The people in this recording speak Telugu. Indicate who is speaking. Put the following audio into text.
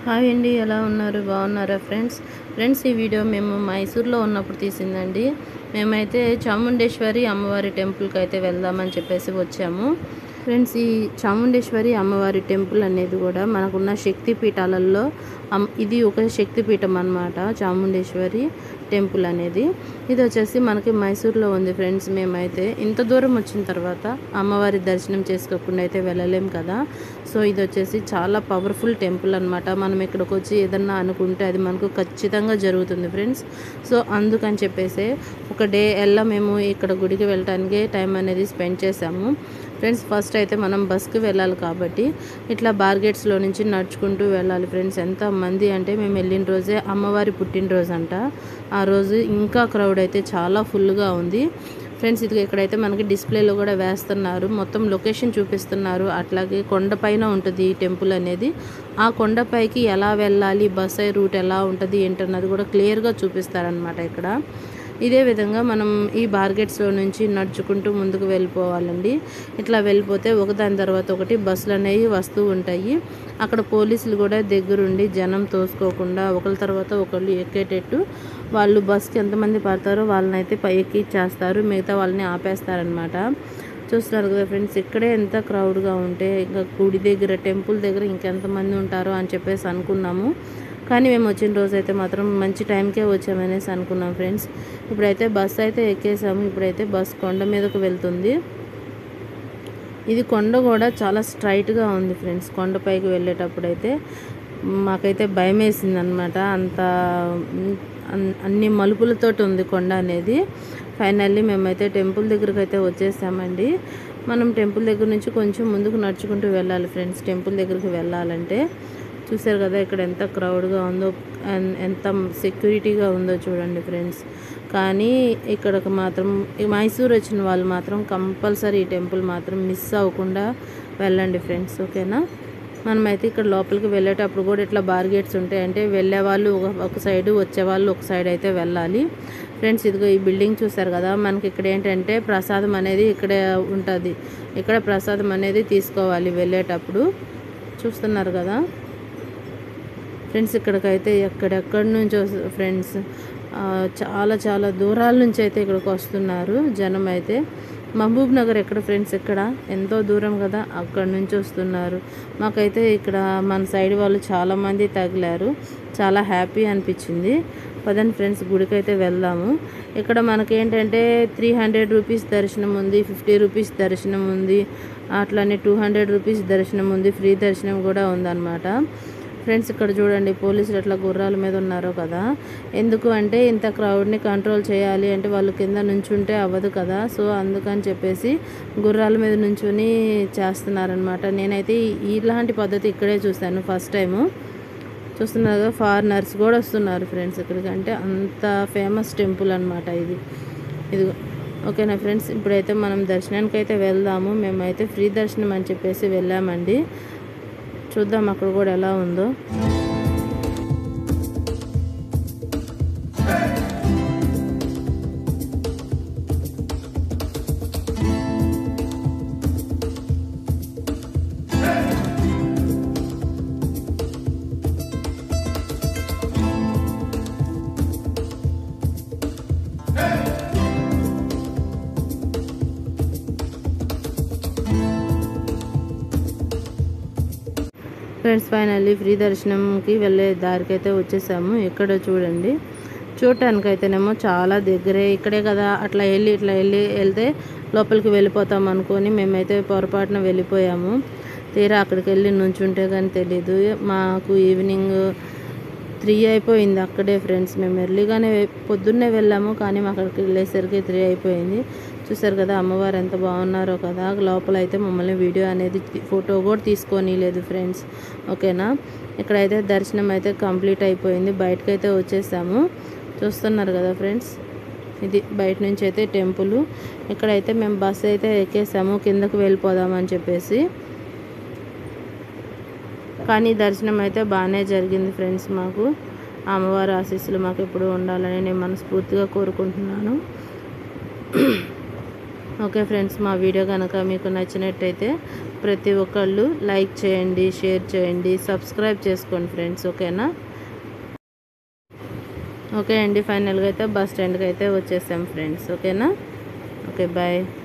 Speaker 1: హాయ్ అండి ఎలా ఉన్నారు బాగున్నారా ఫ్రెండ్స్ ఫ్రెండ్స్ ఈ వీడియో మేము మైసూర్లో ఉన్నప్పుడు తీసిందండి మేమైతే చాముండేశ్వరి అమ్మవారి టెంపుల్కి అయితే వెళ్దామని చెప్పేసి వచ్చాము ఫ్రెండ్స్ ఈ చాముండేశ్వరి అమ్మవారి టెంపుల్ అనేది కూడా మనకున్న శక్తి పీఠాలలో అమ్- ఇది ఒక శక్తి పీఠం అన్నమాట చాముండేశ్వరి టెంపుల్ అనేది ఇది వచ్చేసి మనకి మైసూర్లో ఉంది ఫ్రెండ్స్ మేమైతే ఇంత దూరం వచ్చిన తర్వాత అమ్మవారి దర్శనం చేసుకోకుండా అయితే వెళ్ళలేం కదా సో ఇది వచ్చేసి చాలా పవర్ఫుల్ టెంపుల్ అన్నమాట మనం ఇక్కడికి వచ్చి ఏదన్నా అనుకుంటే అది మనకు ఖచ్చితంగా జరుగుతుంది ఫ్రెండ్స్ సో అందుకని చెప్పేసి ఒక డే ఎల్లా మేము ఇక్కడ గుడికి వెళ్ళటానికి టైం అనేది స్పెండ్ చేసాము ఫ్రెండ్స్ ఫస్ట్ అయితే మనం బస్కి వెళ్ళాలి కాబట్టి ఇట్లా బార్గెట్స్లో నుంచి నడుచుకుంటూ వెళ్ళాలి ఫ్రెండ్స్ ఎంత మంది అంటే మేము వెళ్ళిన రోజే అమ్మవారి పుట్టినరోజు అంట ఆ రోజు ఇంకా క్రౌడ్ అయితే చాలా ఫుల్గా ఉంది ఫ్రెండ్స్ ఇది ఇక్కడైతే మనకి డిస్ప్లేలో కూడా వేస్తున్నారు మొత్తం లొకేషన్ చూపిస్తున్నారు అట్లాగే కొండపైన ఉంటుంది ఈ టెంపుల్ అనేది ఆ కొండపైకి ఎలా వెళ్ళాలి బస్ అయ్యే రూట్ ఎలా ఉంటుంది ఏంటన్నది కూడా క్లియర్గా చూపిస్తారనమాట ఇక్కడ ఇదే విధంగా మనం ఈ బార్గెట్స్లో నుంచి నడుచుకుంటూ ముందుకు వెళ్ళిపోవాలండి ఇట్లా వెళ్ళిపోతే ఒకదాని తర్వాత ఒకటి బస్సులు అనేవి వస్తూ ఉంటాయి అక్కడ పోలీసులు కూడా దగ్గరుండి జనం తోసుకోకుండా ఒకరి తర్వాత ఒకళ్ళు ఎక్కేటట్టు వాళ్ళు బస్కి ఎంతమంది పడతారో వాళ్ళని అయితే పై ఎక్కిచ్చేస్తారు మిగతా వాళ్ళని ఆపేస్తారనమాట చూస్తున్నారు కదా ఫ్రెండ్స్ ఇక్కడే ఎంత క్రౌడ్గా ఉంటే ఇంకా గుడి దగ్గర టెంపుల్ దగ్గర ఇంకెంతమంది ఉంటారో అని చెప్పేసి అనుకున్నాము కానీ మేము వచ్చిన రోజు అయితే మాత్రం మంచి టైంకే వచ్చామనేసి అనుకున్నాం ఫ్రెండ్స్ ఇప్పుడైతే బస్ అయితే ఎక్కేసాము ఇప్పుడైతే బస్ కొండ మీదకు వెళ్తుంది ఇది కొండ కూడా చాలా స్ట్రైట్గా ఉంది ఫ్రెండ్స్ కొండపైకి వెళ్ళేటప్పుడు అయితే మాకైతే భయం వేసింది అనమాట అంత అన్- అన్ని మలుపులతోటి ఉంది కొండ అనేది ఫైనల్లీ మేమైతే టెంపుల్ దగ్గరికి అయితే వచ్చేసామండి మనం టెంపుల్ దగ్గర నుంచి కొంచెం ముందుకు నడుచుకుంటూ వెళ్ళాలి ఫ్రెండ్స్ టెంపుల్ దగ్గరికి వెళ్ళాలంటే చూసారు కదా ఇక్కడ ఎంత క్రౌడ్గా ఉందో ఎన్- ఎంత సెక్యూరిటీగా ఉందో చూడండి ఫ్రెండ్స్ కానీ ఇక్కడికి మాత్రం ఈ మైసూర్ వచ్చిన వాళ్ళు మాత్రం కంపల్సరీ ఈ టెంపుల్ మాత్రం మిస్ అవ్వకుండా వెళ్ళండి ఫ్రెండ్స్ ఓకేనా మనమైతే ఇక్కడ లోపలికి వెళ్ళేటప్పుడు కూడా ఇట్లా బార్గేట్స్ ఉంటాయి అంటే వెళ్ళే వాళ్ళు ఒక ఒక సైడ్ వచ్చే వాళ్ళు ఒక సైడ్ అయితే వెళ్ళాలి ఫ్రెండ్స్ ఇదిగో ఈ బిల్డింగ్ చూసారు కదా మనకి ఇక్కడ ఏంటంటే ప్రసాదం అనేది ఇక్కడే ఉంటుంది ఇక్కడ ప్రసాదం అనేది తీసుకోవాలి వెళ్ళేటప్పుడు చూస్తున్నారు కదా ఫ్రెండ్స్ ఇక్కడికైతే ఎక్కడెక్కడి నుంచో ఫ్రెండ్స్ ఆ, చాలా చాలా దూరాల నుంచి అయితే ఇక్కడికి వస్తున్నారు జనం అయితే మహబూబ్ నగర్ ఎక్కడ ఫ్రెండ్స్ ఇక్కడ ఎంతో దూరం కదా అక్కడ నుంచి వస్తున్నారు మాకైతే ఇక్కడ మన సైడ్ వాళ్ళు చాలామంది తగిలారు చాలా హ్యాపీ అనిపించింది పదండి ఫ్రెండ్స్ గుడికి అయితే వెళ్దాము ఇక్కడ మనకేంటంటే త్రీ హండ్రెడ్ రూపీస్ దర్శనం ఉంది ఫిఫ్టీ రూపీస్ దర్శనం ఉంది అట్లానే టూ హండ్రెడ్ రూపీస్ దర్శనం ఉంది ఫ్రీ దర్శనం కూడా ఉందన్నమాట ఫ్రెండ్స్ ఇక్కడ చూడండి పోలీసులు ఎట్లా గుర్రాల మీద ఉన్నారో కదా ఎందుకు అంటే ఇంత క్రౌడ్ని కంట్రోల్ చేయాలి అంటే వాళ్ళు కింద నుంచుంటే అవ్వదు కదా సో అందుకని చెప్పేసి గుర్రాల మీద నుంచుని చేస్తున్నారనమాట నేనైతే ఈ- ఇలాంటి పద్ధతి ఇక్కడే చూశాను ఫస్ట్ టైము చూస్తున్నారు కదా ఫారినర్స్ కూడా వస్తున్నారు ఫ్రెండ్స్ ఇక్కడికి అంటే అంత ఫేమస్ టెంపుల్ అనమాట ఇది ఇది ఓకేనా ఫ్రెండ్స్ ఇప్పుడైతే మనం దర్శనానికి అయితే వెళ్దాము మేమైతే ఫ్రీ దర్శనం అని చెప్పేసి వెళ్ళామండి చూద్దాం అక్కడ కూడా ఎలా ఉందో ఫ్రెండ్స్ ఫైనల్లీ ఫ్రీ దర్శనంకి వెళ్ళే దారికి అయితే వచ్చేసాము ఇక్కడ చూడండి చూడటానికి అయితేనేమో చాలా దగ్గరే ఇక్కడే కదా అట్లా వెళ్ళి ఇట్లా వెళ్ళి వెళ్తే లోపలికి వెళ్ళిపోతాం అనుకొని మేమైతే పొరపాటున వెళ్ళిపోయాము తీరా అక్కడికి వెళ్ళి నుంచుంటే కానీ తెలీదు మాకు ఈవినింగ్ త్రీ అయిపోయింది అక్కడే ఫ్రెండ్స్ మేము ఎర్లీగానే పొద్దున్నే వెళ్ళాము కానీ మాకు అక్కడికి వెళ్ళేసరికి త్రీ అయిపోయింది చూసారు కదా అమ్మవారు ఎంత బాగున్నారో కదా లోపల అయితే మమ్మల్ని వీడియో అనేది తీ- ఫోటో కూడా తీసుకొని లేదు ఫ్రెండ్స్ ఓకేనా ఇక్కడైతే దర్శనం అయితే కంప్లీట్ అయిపోయింది బయటకైతే వచ్చేసాము చూస్తున్నారు కదా ఫ్రెండ్స్ ఇది బయట నుంచి అయితే టెంపుల్ ఇక్కడైతే మేము బస్ అయితే ఎక్కేసాము కిందకు వెళ్ళిపోదామని చెప్పేసి కానీ దర్శనం అయితే బాగానే జరిగింది ఫ్రెండ్స్ మాకు అమ్మవారి ఆశీస్సులు మాకు ఎప్పుడు ఉండాలని నేను మనస్ఫూర్తిగా కోరుకుంటున్నాను ఓకే ఫ్రెండ్స్ మా వీడియో కనుక మీకు నచ్చినట్టయితే ప్రతి ఒక్కళ్ళు లైక్ చేయండి షేర్ చేయండి సబ్స్క్రైబ్ చేసుకోండి ఫ్రెండ్స్ ఓకేనా ఓకే అండి ఫైనల్గా అయితే బస్ స్టాండ్కి అయితే వచ్చేసాం ఫ్రెండ్స్ ఓకేనా ఓకే బాయ్